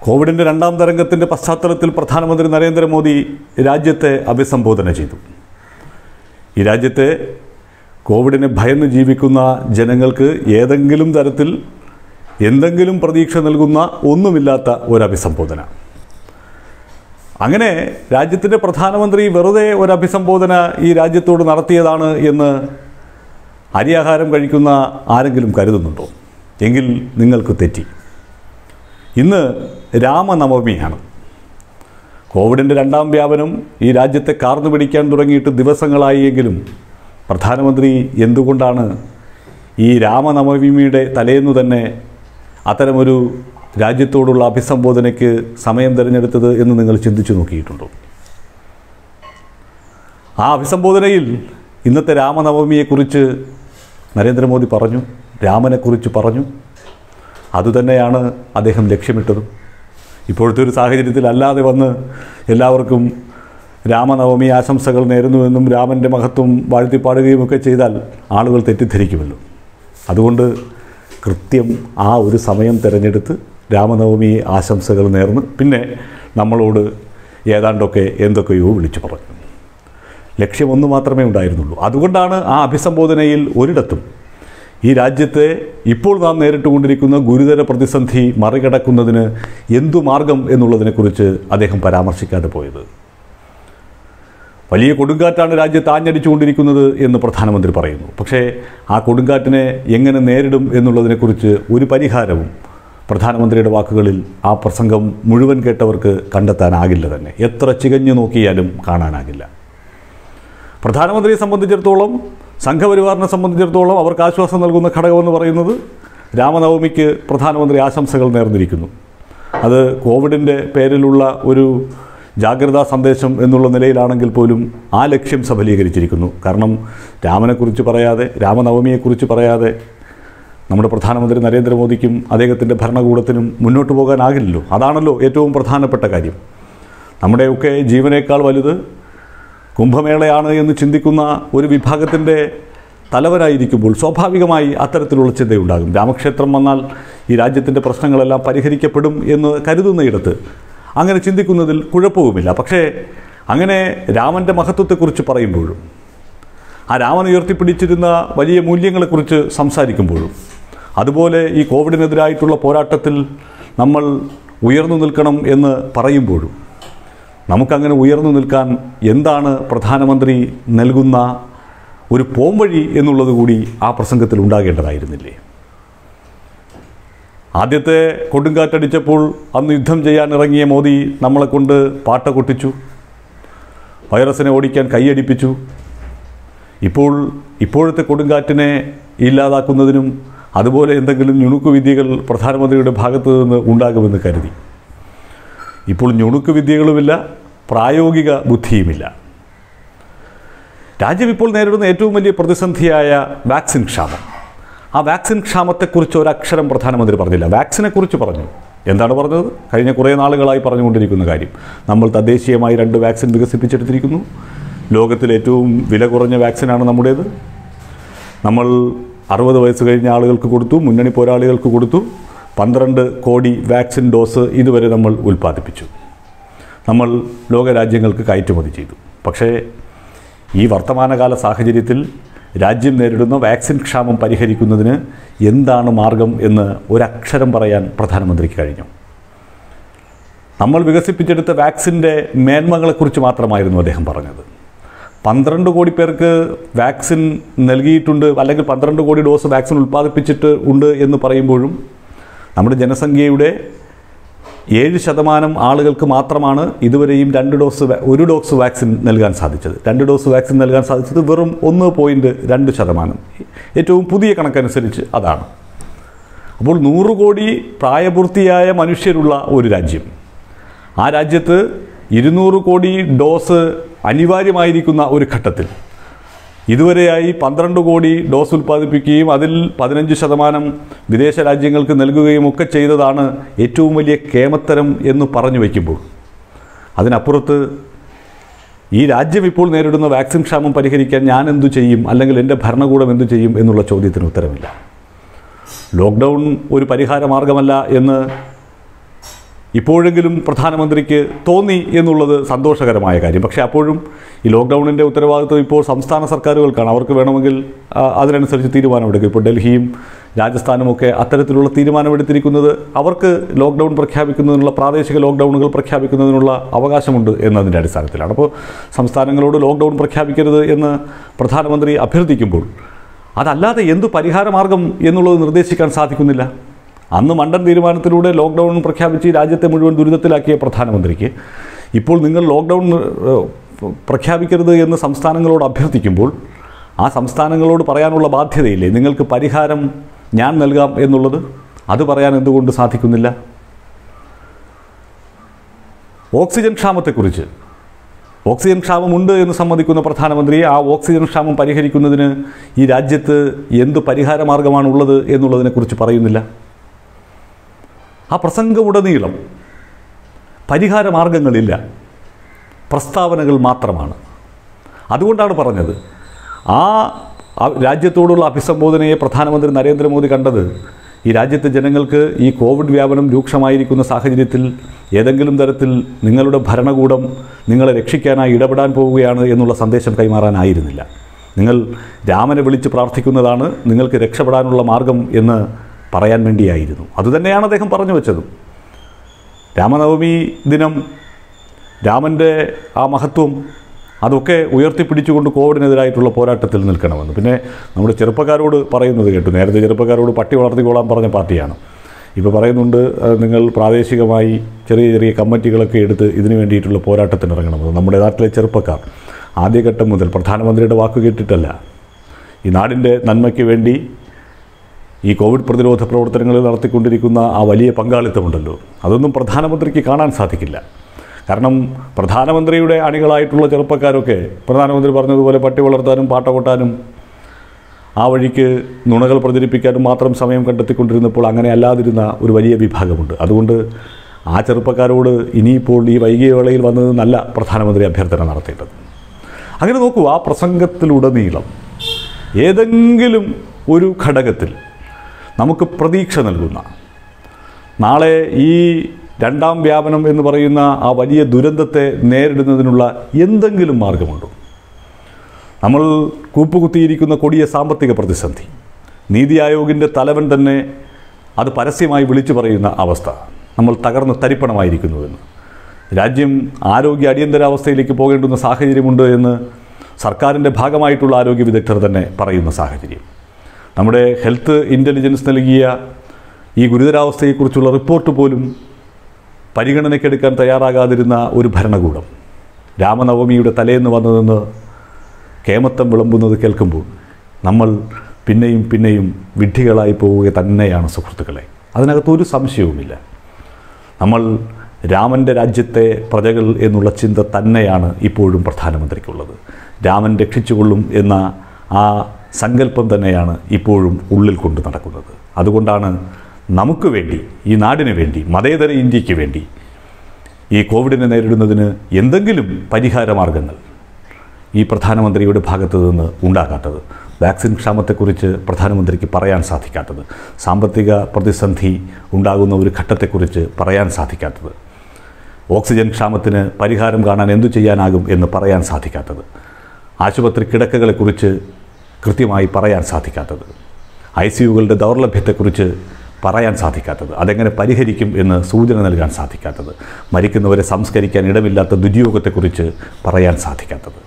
കോവിഡിൻ്റെ രണ്ടാം തരംഗത്തിൻ്റെ പശ്ചാത്തലത്തിൽ പ്രധാനമന്ത്രി നരേന്ദ്രമോദി രാജ്യത്തെ അഭിസംബോധന ചെയ്തു ഈ രാജ്യത്തെ കോവിഡിനെ ഭയന്ന് ജീവിക്കുന്ന ജനങ്ങൾക്ക് ഏതെങ്കിലും തരത്തിൽ എന്തെങ്കിലും പ്രതീക്ഷ നൽകുന്ന ഒന്നുമില്ലാത്ത ഒരു അഭിസംബോധന അങ്ങനെ രാജ്യത്തിൻ്റെ പ്രധാനമന്ത്രി വെറുതെ ഒരു അഭിസംബോധന ഈ രാജ്യത്തോട് നടത്തിയതാണ് എന്ന് അരിയാഹാരം കഴിക്കുന്ന ആരെങ്കിലും കരുതുന്നുണ്ടോ എങ്കിൽ നിങ്ങൾക്ക് തെറ്റി ഇന്ന് രാമനവമിയാണ് കോവിഡിൻ്റെ രണ്ടാം വ്യാപനം ഈ രാജ്യത്തെ കാർന്നു പിടിക്കാൻ തുടങ്ങിയിട്ട് ദിവസങ്ങളായി എങ്കിലും പ്രധാനമന്ത്രി എന്തുകൊണ്ടാണ് ഈ രാമനവമിയുടെ തലേന്നു തന്നെ അത്തരമൊരു രാജ്യത്തോടുള്ള അഭിസംബോധനയ്ക്ക് സമയം തിരഞ്ഞെടുത്തത് എന്ന് നിങ്ങൾ ചിന്തിച്ചു നോക്കിയിട്ടുണ്ടോ ആ അഭിസംബോധനയിൽ ഇന്നത്തെ രാമനവമിയെക്കുറിച്ച് നരേന്ദ്രമോദി പറഞ്ഞു രാമനെക്കുറിച്ച് പറഞ്ഞു അതുതന്നെയാണ് അദ്ദേഹം ലക്ഷ്യമിട്ടതും ഇപ്പോഴത്തെ ഒരു സാഹചര്യത്തിൽ അല്ലാതെ വന്ന് എല്ലാവർക്കും രാമനവമി ആശംസകൾ നേരുന്നുവെന്നും രാമൻ്റെ മഹത്വം വാഴ്ത്തിപ്പാടുകയും ഒക്കെ ചെയ്താൽ ആളുകൾ തെറ്റിദ്ധരിക്കുമല്ലോ അതുകൊണ്ട് കൃത്യം ആ ഒരു സമയം തിരഞ്ഞെടുത്ത് രാമനവമി ആശംസകൾ നേർന്ന് പിന്നെ നമ്മളോട് ഏതാണ്ടൊക്കെ എന്തൊക്കെയോ വിളിച്ചു പറഞ്ഞു ലക്ഷ്യമൊന്നു മാത്രമേ ഉണ്ടായിരുന്നുള്ളൂ അതുകൊണ്ടാണ് ആ അഭിസംബോധനയിൽ ഒരിടത്തും ഈ രാജ്യത്തെ ഇപ്പോൾ നാം നേരിട്ടുകൊണ്ടിരിക്കുന്ന ഗുരുതര പ്രതിസന്ധി മറികടക്കുന്നതിന് എന്തു മാർഗം എന്നുള്ളതിനെക്കുറിച്ച് അദ്ദേഹം പരാമർശിക്കാതെ പോയത് വലിയ കൊടുങ്കാറ്റാണ് രാജ്യത്ത് ആഞ്ഞടിച്ചുകൊണ്ടിരിക്കുന്നത് എന്ന് പ്രധാനമന്ത്രി പറയുന്നു പക്ഷേ ആ കൊടുങ്കാറ്റിനെ എങ്ങനെ നേരിടും എന്നുള്ളതിനെക്കുറിച്ച് ഒരു പരിഹാരവും പ്രധാനമന്ത്രിയുടെ വാക്കുകളിൽ ആ പ്രസംഗം മുഴുവൻ കേട്ടവർക്ക് കണ്ടെത്താനാകില്ല തന്നെ എത്ര ചികഞ്ഞു നോക്കിയാലും കാണാനാകില്ല പ്രധാനമന്ത്രിയെ സംബന്ധിച്ചിടത്തോളം സംഘപരിവാറിനെ സംബന്ധിച്ചിടത്തോളം അവർക്ക് ആശ്വാസം നൽകുന്ന ഘടകമെന്ന് പറയുന്നത് രാമനവമിക്ക് പ്രധാനമന്ത്രി ആശംസകൾ നേർന്നിരിക്കുന്നു അത് കോവിഡിൻ്റെ പേരിലുള്ള ഒരു ജാഗ്രതാ സന്ദേശം എന്നുള്ള നിലയിലാണെങ്കിൽ പോലും ആ ലക്ഷ്യം സഫലീകരിച്ചിരിക്കുന്നു കാരണം രാമനെക്കുറിച്ച് പറയാതെ രാമനവമിയെക്കുറിച്ച് പറയാതെ നമ്മുടെ പ്രധാനമന്ത്രി നരേന്ദ്രമോദിക്കും അദ്ദേഹത്തിൻ്റെ ഭരണകൂടത്തിനും മുന്നോട്ട് പോകാനാകില്ലല്ലോ അതാണല്ലോ ഏറ്റവും പ്രധാനപ്പെട്ട കാര്യം നമ്മുടെയൊക്കെ ജീവനേക്കാൾ വലുത് കുംഭമേളയാണ് എന്ന് ചിന്തിക്കുന്ന ഒരു വിഭാഗത്തിൻ്റെ തലവരായിരിക്കുമ്പോൾ സ്വാഭാവികമായി അത്തരത്തിലുള്ള ചിന്തയുണ്ടാകും രാമക്ഷേത്രം വന്നാൽ ഈ രാജ്യത്തിൻ്റെ പ്രശ്നങ്ങളെല്ലാം പരിഹരിക്കപ്പെടും എന്ന് കരുതുന്നയിടത്ത് അങ്ങനെ ചിന്തിക്കുന്നതിൽ കുഴപ്പവുമില്ല പക്ഷേ അങ്ങനെ രാമൻ്റെ മഹത്വത്തെക്കുറിച്ച് പറയുമ്പോഴും ആ രാമൻ ഉയർത്തിപ്പിടിച്ചിരുന്ന വലിയ മൂല്യങ്ങളെക്കുറിച്ച് സംസാരിക്കുമ്പോഴും അതുപോലെ ഈ കോവിഡിനെതിരായിട്ടുള്ള പോരാട്ടത്തിൽ നമ്മൾ ഉയർന്നു നിൽക്കണം എന്ന് പറയുമ്പോഴും നമുക്കങ്ങനെ ഉയർന്നു നിൽക്കാൻ എന്താണ് പ്രധാനമന്ത്രി നൽകുന്ന ഒരു പോംവഴി എന്നുള്ളത് കൂടി ആ പ്രസംഗത്തിൽ ഉണ്ടാകേണ്ടതായിരുന്നില്ലേ ആദ്യത്തെ കൊടുങ്കാറ്റടിച്ചപ്പോൾ അന്ന് യുദ്ധം ചെയ്യാൻ ഇറങ്ങിയ മോദി നമ്മളെ കൊണ്ട് പാട്ട കൊട്ടിച്ചു വൈറസിനെ ഓടിക്കാൻ കൈയടിപ്പിച്ചു ഇപ്പോൾ ഇപ്പോഴത്തെ കൊടുങ്കാറ്റിനെ ഇല്ലാതാക്കുന്നതിനും അതുപോലെ എന്തെങ്കിലും നുണുക്കുവിദ്യകൾ പ്രധാനമന്ത്രിയുടെ ഭാഗത്തു നിന്ന് ഉണ്ടാകുമെന്ന് കരുതി ഇപ്പോൾ ഞുണുക്ക് വിദ്യകളുമില്ല പ്രായോഗിക ബുദ്ധിയുമില്ല രാജ്യം ഇപ്പോൾ നേരിടുന്ന ഏറ്റവും വലിയ പ്രതിസന്ധിയായ വാക്സിൻ ക്ഷാമം ആ വാക്സിൻ ക്ഷാമത്തെക്കുറിച്ച് ഒരക്ഷരം പ്രധാനമന്ത്രി പറഞ്ഞില്ല വാക്സിനെക്കുറിച്ച് പറഞ്ഞു എന്താണ് പറഞ്ഞത് കഴിഞ്ഞ കുറേ നാളുകളായി പറഞ്ഞുകൊണ്ടിരിക്കുന്ന കാര്യം നമ്മൾ തദ്ദേശീയമായി രണ്ട് വാക്സിൻ വികസിപ്പിച്ചെടുത്തിരിക്കുന്നു ലോകത്തിലെ ഏറ്റവും വില കുറഞ്ഞ വാക്സിനാണ് നമ്മുടേത് നമ്മൾ അറുപത് വയസ്സ് കഴിഞ്ഞ ആളുകൾക്ക് കൊടുത്തു മുന്നണി പോരാളികൾക്ക് കൊടുത്തു പന്ത്രണ്ട് കോടി വാക്സിൻ ഡോസ് ഇതുവരെ നമ്മൾ ഉൽപ്പാദിപ്പിച്ചു നമ്മൾ ലോകരാജ്യങ്ങൾക്ക് കയറ്റുമതി ചെയ്തു പക്ഷേ ഈ വർത്തമാനകാല സാഹചര്യത്തിൽ രാജ്യം നേരിടുന്ന വാക്സിൻ ക്ഷാമം പരിഹരിക്കുന്നതിന് എന്താണ് മാർഗം എന്ന് ഒരക്ഷരം പറയാൻ പ്രധാനമന്ത്രിക്ക് കഴിഞ്ഞു നമ്മൾ വികസിപ്പിച്ചെടുത്ത വാക്സിൻ്റെ മേന്മകളെക്കുറിച്ച് മാത്രമായിരുന്നു അദ്ദേഹം പറഞ്ഞത് പന്ത്രണ്ട് കോടി പേർക്ക് വാക്സിൻ നൽകിയിട്ടുണ്ട് അല്ലെങ്കിൽ പന്ത്രണ്ട് കോടി ഡോസ് വാക്സിൻ ഉൽപ്പാദിപ്പിച്ചിട്ട് ഉണ്ട് എന്ന് പറയുമ്പോഴും നമ്മുടെ ജനസംഖ്യയുടെ ഏഴ് ശതമാനം ആളുകൾക്ക് മാത്രമാണ് ഇതുവരെയും രണ്ട് ഡോസ് വാ- ഒരു ഡോസ് വാക്സിൻ നൽകാൻ സാധിച്ചത് രണ്ട് ഡോസ് വാക്സിൻ നൽകാൻ സാധിച്ചത് വെറും ഒന്ന് പോയിൻറ്റ് രണ്ട് ശതമാനം ഏറ്റവും പുതിയ കണക്കനുസരിച്ച് അതാണ് അപ്പോൾ നൂറ് കോടി പ്രായപൂർത്തിയായ മനുഷ്യരുള്ള ഒരു രാജ്യം ആ രാജ്യത്ത് ഇരുന്നൂറ് കോടി ഡോസ് അനിവാര്യമായിരിക്കുന്ന ഒരു ഘട്ടത്തിൽ ഇതുവരെയായി പന്ത്രണ്ട് കോടി ഡോസ് ഉൽപ്പാദിപ്പിക്കുകയും അതിൽ പതിനഞ്ച് ശതമാനം വിദേശ രാജ്യങ്ങൾക്ക് നൽകുകയും ഒക്കെ ചെയ്തതാണ് ഏറ്റവും വലിയ കേമത്തരം എന്ന് പറഞ്ഞു വയ്ക്കുമ്പോൾ അതിനപ്പുറത്ത് ഈ രാജ്യം ഇപ്പോൾ നേരിടുന്ന വാക്സിൻ ക്ഷാമം പരിഹരിക്കാൻ ഞാൻ എന്തു ചെയ്യും അല്ലെങ്കിൽ എൻ്റെ ഭരണകൂടം എന്തു ചെയ്യും എന്നുള്ള ചോദ്യത്തിന് ഉത്തരമില്ല ലോക്ക്ഡൗൺ ഒരു പരിഹാര മാർഗമല്ല എന്ന് ഇപ്പോഴെങ്കിലും പ്രധാനമന്ത്രിക്ക് തോന്നി എന്നുള്ളത് സന്തോഷകരമായ കാര്യം പക്ഷേ അപ്പോഴും ഈ ലോക്ക്ഡൗണിൻ്റെ ഉത്തരവാദിത്വം ഇപ്പോൾ സംസ്ഥാന സർക്കാരുകൾക്കാണ് അവർക്ക് വേണമെങ്കിൽ ആ, അതിനനുസരിച്ച് തീരുമാനമെടുക്കും ഇപ്പോൾ ഡൽഹിയും രാജസ്ഥാനും ഒക്കെ അത്തരത്തിലുള്ള തീരുമാനമെടുത്തിരിക്കുന്നത് അവർക്ക് ലോക്ക്ഡൗൺ പ്രഖ്യാപിക്കുന്നതിനുള്ള പ്രാദേശിക ലോക്ക്ഡൗണുകൾ പ്രഖ്യാപിക്കുന്നതിനുള്ള അവകാശമുണ്ട് എന്നതിൻ്റെ അടിസ്ഥാനത്തിലാണ് അപ്പോൾ സംസ്ഥാനങ്ങളോട് ലോക്ക്ഡൗൺ പ്രഖ്യാപിക്കരുത് എന്ന് പ്രധാനമന്ത്രി അഭ്യർത്ഥിക്കുമ്പോൾ അതല്ലാതെ എന്തു പരിഹാരമാർഗം എന്നുള്ളത് നിർദ്ദേശിക്കാൻ സാധിക്കുന്നില്ല അന്ന് മണ്ടൻ തീരുമാനത്തിലൂടെ ലോക്ക്ഡൗൺ പ്രഖ്യാപിച്ച് ഈ രാജ്യത്തെ മുഴുവൻ ദുരിതത്തിലാക്കിയ പ്രധാനമന്ത്രിക്ക് ഇപ്പോൾ നിങ്ങൾ ലോക്ക്ഡൗൺ ഏഹ്, പ്രഖ്യാപിക്കരുത് എന്ന് സംസ്ഥാനങ്ങളോട് അഭ്യർത്ഥിക്കുമ്പോൾ ആ സംസ്ഥാനങ്ങളോട് പറയാനുള്ള ബാധ്യതയില്ലേ നിങ്ങൾക്ക് പരിഹാരം ഞാൻ നൽകാം എന്നുള്ളത് അത് പറയാൻ എന്തുകൊണ്ട് സാധിക്കുന്നില്ല ഓക്സിജൻ ക്ഷാമത്തെക്കുറിച്ച് ഓക്സിജൻ ക്ഷാമമുണ്ട് എന്ന് സമ്മതിക്കുന്ന പ്രധാനമന്ത്രി ആ ഓക്സിജൻ ക്ഷാമം പരിഹരിക്കുന്നതിന് ഈ രാജ്യത്ത് എന്ത് പരിഹാരമാർഗമാണ് ഉള്ളത് എന്നുള്ളതിനെക്കുറിച്ച് പറയുന്നില്ല ആ പ്രസംഗമുടനീളം പരിഹാരമാർഗങ്ങളില്ല പ്രസ്താവനകൾ മാത്രമാണ് അതുകൊണ്ടാണ് പറഞ്ഞത് ആ ആ രാജ്യത്തോടുള്ള അഭിസംബോധനയെ പ്രധാനമന്ത്രി നരേന്ദ്രമോദി കണ്ടത് ഈ രാജ്യത്തെ ജനങ്ങൾക്ക് ഈ കോവിഡ് വ്യാപനം രൂക്ഷമായിരിക്കുന്ന സാഹചര്യത്തിൽ ഏതെങ്കിലും തരത്തിൽ നിങ്ങളുടെ ഭരണകൂടം നിങ്ങളെ രക്ഷിക്കാനായി ഇടപെടാൻ പോവുകയാണ് എന്നുള്ള സന്ദേശം കൈമാറാനായിരുന്നില്ല നിങ്ങൾ രാമനെ വിളിച്ച് പ്രാർത്ഥിക്കുന്നതാണ് നിങ്ങൾക്ക് രക്ഷപ്പെടാനുള്ള മാർഗം എന്ന് പറയാൻ വേണ്ടിയായിരുന്നു അതുതന്നെയാണ് അദ്ദേഹം പറഞ്ഞു വെച്ചതും രാമനവമി ദിനം രാമൻ്റെ ആ മഹത്വം അതൊക്കെ ഉയർത്തിപ്പിടിച്ചുകൊണ്ട് കോവിഡിനെതിരായിട്ടുള്ള പോരാട്ടത്തിൽ നിൽക്കണമെന്ന് പിന്നെ നമ്മുടെ ചെറുപ്പക്കാരോട് പറയുന്നത് കേട്ടു നേരത്തെ ചെറുപ്പക്കാരോട് പട്ടി വളർത്തിക്കോളാൻ പറഞ്ഞ പാർട്ടിയാണ് ഇപ്പോൾ പറയുന്നുണ്ട് അഹ് നിങ്ങൾ പ്രാദേശികമായി ചെറിയ ചെറിയ കമ്മിറ്റികളൊക്കെ എടുത്ത് ഇതിനു വേണ്ടിയിട്ടുള്ള പോരാട്ടത്തിന് ഇറങ്ങണമെന്ന് നമ്മുടെ നാട്ടിലെ ചെറുപ്പക്കാർ ആദ്യഘട്ടം മുതൽ പ്രധാനമന്ത്രിയുടെ വാക്ക് കേട്ടിട്ടല്ല ഈ നാടിൻ്റെ നന്മയ്ക്ക് വേണ്ടി ഈ കോവിഡ് പ്രതിരോധ പ്രവർത്തനങ്ങളിൽ നടത്തിക്കൊണ്ടിരിക്കുന്ന ആ വലിയ പങ്കാളിത്തമുണ്ടല്ലോ അതൊന്നും പ്രധാനമന്ത്രിക്ക് കാണാൻ സാധിക്കില്ല കാരണം പ്രധാനമന്ത്രിയുടെ അണികളായിട്ടുള്ള ചെറുപ്പക്കാരൊക്കെ പ്രധാനമന്ത്രി പറഞ്ഞതുപോലെ പട്ടി വളർത്താനും പാട്ട കൊട്ടാനും ആ വഴിക്ക് നുണകൾ പ്രചരിപ്പിക്കാനും മാത്രം സമയം കണ്ടെത്തിക്കൊണ്ടിരുന്നപ്പോൾ അങ്ങനെ അല്ലാതിരുന്ന ഒരു വലിയ വിഭാഗമുണ്ട് അതുകൊണ്ട് ആ ചെറുപ്പക്കാരോട് ഇനിയിപ്പോൾ ഈ വൈകിയ വേളയിൽ വന്നത് നല്ല പ്രധാനമന്ത്രി അഭ്യർത്ഥന നടത്തേണ്ടത് അങ്ങനെ നോക്കൂ ആ പ്രസംഗത്തിലുടനീളം ഏതെങ്കിലും ഒരു ഘടകത്തിൽ നമുക്ക് പ്രതീക്ഷ നൽകുന്ന നാളെ ഈ രണ്ടാം വ്യാപനം എന്ന് പറയുന്ന ആ വലിയ ദുരന്തത്തെ നേരിടുന്നതിനുള്ള എന്തെങ്കിലും മാർഗമുണ്ടോ നമ്മൾ കൂപ്പുകുത്തിയിരിക്കുന്ന കൊടിയ സാമ്പത്തിക പ്രതിസന്ധി നീതി ആയോഗിൻ്റെ തലവൻ തന്നെ അത് പരസ്യമായി വിളിച്ചു പറയുന്ന അവസ്ഥ നമ്മൾ തകർന്ന് തരിപ്പണമായിരിക്കുന്നുവെന്ന് രാജ്യം ആരോഗ്യ അടിയന്തരാവസ്ഥയിലേക്ക് പോകേണ്ടുന്ന സാഹചര്യമുണ്ട് എന്ന് സർക്കാരിൻ്റെ ഭാഗമായിട്ടുള്ള ആരോഗ്യ വിദഗ്ധർ തന്നെ പറയുന്ന സാഹചര്യം നമ്മുടെ ഹെൽത്ത് ഇൻ്റലിജൻസ് നൽകിയ ഈ ഗുരുതരാവസ്ഥയെക്കുറിച്ചുള്ള റിപ്പോർട്ട് പോലും പരിഗണനയ്ക്കെടുക്കാൻ തയ്യാറാകാതിരുന്ന ഒരു ഭരണകൂടം രാമനവമിയുടെ തലേന്ന് വന്നതെന്ന് കേമത്തം വിളമ്പുന്നത് കേൾക്കുമ്പോൾ നമ്മൾ പിന്നെയും പിന്നെയും വിഡ്ഢികളായി പോവുക തന്നെയാണ് സുഹൃത്തുക്കളെ അതിനകത്ത് ഒരു സംശയവുമില്ല നമ്മൾ രാമൻ്റെ രാജ്യത്തെ പ്രജകൾ എന്നുള്ള ചിന്ത തന്നെയാണ് ഇപ്പോഴും പ്രധാനമന്ത്രിക്കുള്ളത് രാമൻ രക്ഷിച്ചുകൊള്ളും എന്ന ആ സങ്കല്പം തന്നെയാണ് ഇപ്പോഴും ഉള്ളിൽ കൊണ്ട് നടക്കുന്നത് അതുകൊണ്ടാണ് നമുക്ക് വേണ്ടി ഈ നാടിന് വേണ്ടി മതേതര ഇന്ത്യക്ക് വേണ്ടി ഈ കോവിഡിനെ നേരിടുന്നതിന് എന്തെങ്കിലും പരിഹാരമാർഗങ്ങൾ ഈ പ്രധാനമന്ത്രിയുടെ ഭാഗത്തു നിന്ന് ഉണ്ടാകാത്തത് വാക്സിൻ ക്ഷാമത്തെക്കുറിച്ച് പ്രധാനമന്ത്രിക്ക് പറയാൻ സാധിക്കാത്തത് സാമ്പത്തിക പ്രതിസന്ധി ഉണ്ടാകുന്ന ഒരു ഘട്ടത്തെക്കുറിച്ച് പറയാൻ സാധിക്കാത്തത് ഓക്സിജൻ ക്ഷാമത്തിന് പരിഹാരം കാണാൻ എന്തു ചെയ്യാനാകും എന്ന് പറയാൻ സാധിക്കാത്തത് ആശുപത്രി കിടക്കകളെക്കുറിച്ച് കൃത്യമായി പറയാൻ സാധിക്കാത്തത് ഐ സി യുകളുടെ ദൗർലഭ്യത്തെക്കുറിച്ച് പറയാൻ സാധിക്കാത്തത് അതെങ്ങനെ പരിഹരിക്കും എന്ന് സൂചന നൽകാൻ സാധിക്കാത്തത് മരിക്കുന്നവരെ സംസ്കരിക്കാൻ ഇടമില്ലാത്ത ദുര്യോഗത്തെക്കുറിച്ച് പറയാൻ സാധിക്കാത്തത്